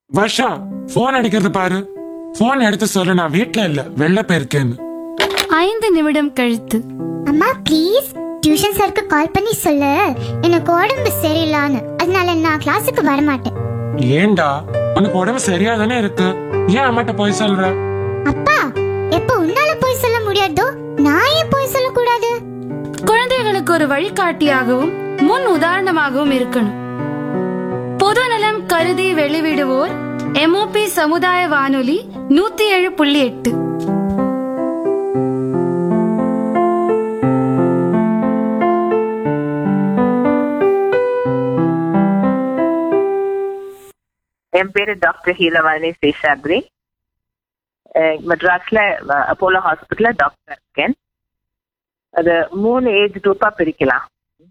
Varsha phone அடிக்கிறது பாரு phone எடுத்து சொல்லு நான் வீட்ல இல்ல வெளில போயிருக்கேன்னு ஐந்து நிமிடம் கழித்து அம்மா ப்ளீஸ் டியூஷன் சாருக்கு கால் பண்ணி சொல்லு எனக்கு உடம்பு சரியில்லான்னு அதனால நான் கிளாஸுக்கு வர மாட்டேன் ஏன்டா உனக்கு உடம்பு சரியா தானே இருக்கு ஏன் அம்மாட்ட போய் சொல்ற அப்பா எப்ப உன்னால போய் சொல்ல முடியாதோ நான் ஏன் போய் சொல்லக்கூடாது குழந்தைகளுக்கு ஒரு வழிகாட்டியாகவும் முன் உதாரணமாகவும் இருக்கணும் பொது நலம் கருதி வெளிவிடுவோர் எம்ஓபி சமுதாய வானொலி நூத்தி ஏழு புள்ளி எட்டு என் பேரு டாக்டர் ஹீலவாணி சேஷாத்ரி அஹ் மெட்ராஸ்ல அஹ், அப்போலோ ஹாஸ்பிட்டல்ல டாக்டர் இருக்கேன் அது மூணு ஏஜ் குரூப்பா பிரிக்கலாம்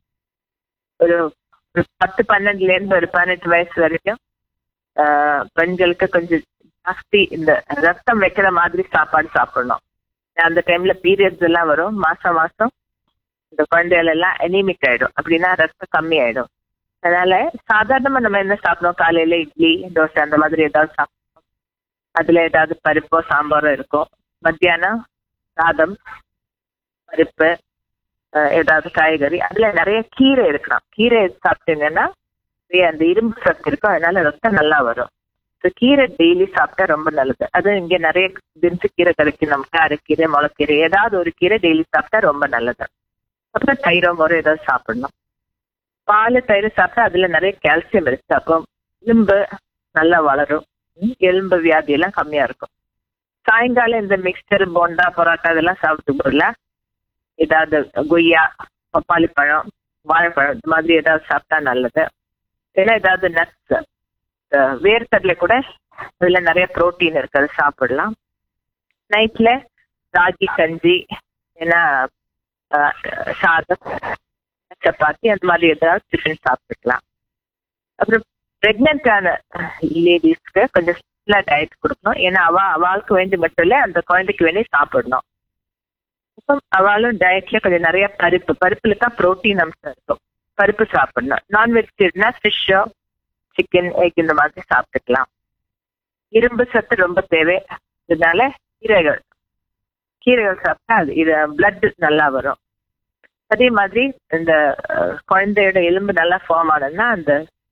ஒரு ஒரு பத்து பன்னெண்டுல இருந்து ஒரு பதினெட்டு வயசு வரைக்கும் அஹ், பெண்களுக்கு கொஞ்சம் ஜாஸ்தி இந்த ரத்தம் வைக்கிற மாதிரி சாப்பாடு சாப்பிடணும் அந்த டைம்ல பீரியட்ஸ் எல்லாம் வரும் மாசம் மாசம் இந்த குழந்தைகள் எல்லாம் அனீமிக் ஆயிடும் அப்படின்னா ரத்தம் கம்மி ஆயிடும் அதனால சாதாரணமா நம்ம என்ன சாப்பிடுவோம் காலையில இட்லி தோசை அந்த மாதிரி ஏதாவது சாப்பிடுவோம் அதுல ஏதாவது பருப்போ சாம்பாரோ இருக்கும் மத்தியானம் சாதம் பருப்பு அஹ், ஏதாவது காய்கறி அதுல நிறைய கீரை இருக்கலாம் கீரை சாப்பிட்டீங்கன்னா நிறைய அந்த இரும்பு சத்து இருக்கும் அதனால ரத்தம் நல்லா வரும் ஸோ கீரை டெய்லி சாப்பிட்டா ரொம்ப நல்லது அது இங்க நிறைய தினசு கீரை கிடைக்கும் நமக்கு அரைக்கீரை முளைக்கீரை ஏதாவது ஒரு கீரை டெய்லி சாப்பிட்டா ரொம்ப நல்லது அப்புறம் தயிரோ மோரோ ஏதாவது சாப்பிடணும் பால் தயிர் சாப்பிட்டா அதுல நிறைய கால்சியம் இருக்கு அப்போ எலும்பு நல்லா வளரும் ம், எலும்பு வியாதி எல்லாம் கம்மியா இருக்கும் சாயங்காலம் இந்த மிக்சர் போண்டா பரோட்டா இதெல்லாம் சாப்பிட்டு போடல ஏதாவது கொய்யா பப்பாளி பழம் வாழைப்பழம் இந்த மாதிரி ஏதாவது சாப்பிட்டா நல்லது ஏன்னா ஏதாவது நட்ஸ் வேர்க்கடலை கூட அதுல நிறைய புரோட்டீன் இருக்கு அது சாப்பிடலாம் நைட்ல ராகி கஞ்சி ஏன்னா அஹ், சாதம் சப்பாத்தி அந்த மாதிரி ஏதாவது டிஃபன் சாப்பிட்டுக்கலாம் அப்புறம் பிரெக்னென்டான லேடிஸ்க்கு கொஞ்சம் ஃபுல்லா டயட் கொடுக்கணும் ஏன்னா அவ அவளுக்கு வேண்டி மட்டும் இல்ல அந்த குழந்தைக்கு வேண்டி சாப்பிடணும் இப்போ அவளும் டயட்ல கொஞ்சம் நிறைய பருப்பு பருப்புல தான் புரோட்டீன் அம்சம் இருக்கும் பருப்பு சாப்பிடணும் நான்வெஜிடேரியனா ஃபிஷ்ஷோ சிக்கன் எக் இந்த மாதிரி சாப்பிட்டுக்கலாம் இரும்பு சத்து ரொம்ப தேவை இதனால கீரைகள் கீரைகள் சாப்பிட்டா அது இது பிளட் நல்லா வரும் அதே மாதிரி இந்த அஹ், குழந்தையோட எலும்பு நல்லா ஃபார்ம் ஆனதுன்னா அந்த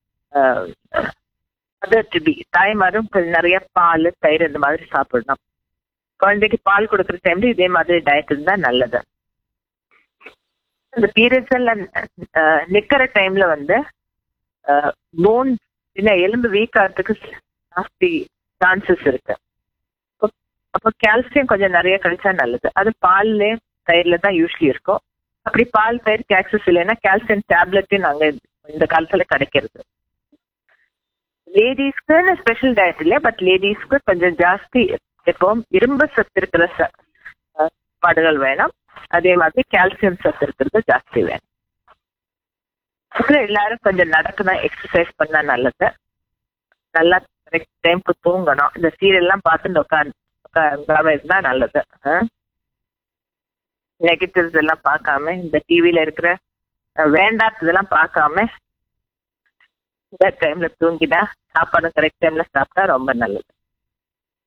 அதர் டு பி தாய்மாரும் கொஞ்சம் நிறைய பால் தயிர் இந்த மாதிரி சாப்பிடணும் குழந்தைக்கு பால் கொடுக்குற டைம்ல இதே மாதிரி டயட் இருந்தா நல்லது இந்த பீரியட்ஸ் எல்லாம் அஹ், நிக்கிற டைம்ல வந்து போன் இல்ல எலும்பு வீக் ஆகிறதுக்கு ஜாஸ்தி சான்சஸ் இருக்கு அப்போ- அப்போ கால்சியம் கொஞ்சம் நிறைய கிடைச்சா நல்லது அது பால்ல தயிர்ல தான் யூஸ்வலி இருக்கும் அப்படி பால் தயிருக்கு ஆக்சஸ் இல்லைன்னா கால்சியம் டேப்லெட்டும் நாங்க இந்த காலத்துல கிடைக்கிறது லேடிஸ்க்கு ஸ்பெஷல் டயட் இல்லை பட் லேடிஸ்க்கு கொஞ்சம் ஜாஸ்தி எப்பவும் இரும்பு சத்து இருக்கிற ச- அஹ் சாப்பாடுகள் வேணும் அதே மாதிரி கால்சியம் சத்து இருக்கிறது ஜாஸ்தி வேணும் அப்புறம் எல்லாரும் கொஞ்சம் நடக்கணும் எக்ஸசைஸ் பண்ணா நல்லது நல்லா கரெக்ட் டைம்க்கு தூங்கணும் இந்த சீரியல் எல்லாம் பார்த்துட்டு உட்காந்து உட்காந்து இருந்தா நல்லது நெகட்டிவ்ஸ் எல்லாம் பார்க்காம இந்த டிவில இருக்கிற அஹ், வேண்டாததெல்லாம் பார்க்காம இந்த டைம்ல தூங்கினா சாப்பாடு கரெக்ட் டைம்ல சாப்பிட்டா ரொம்ப நல்லது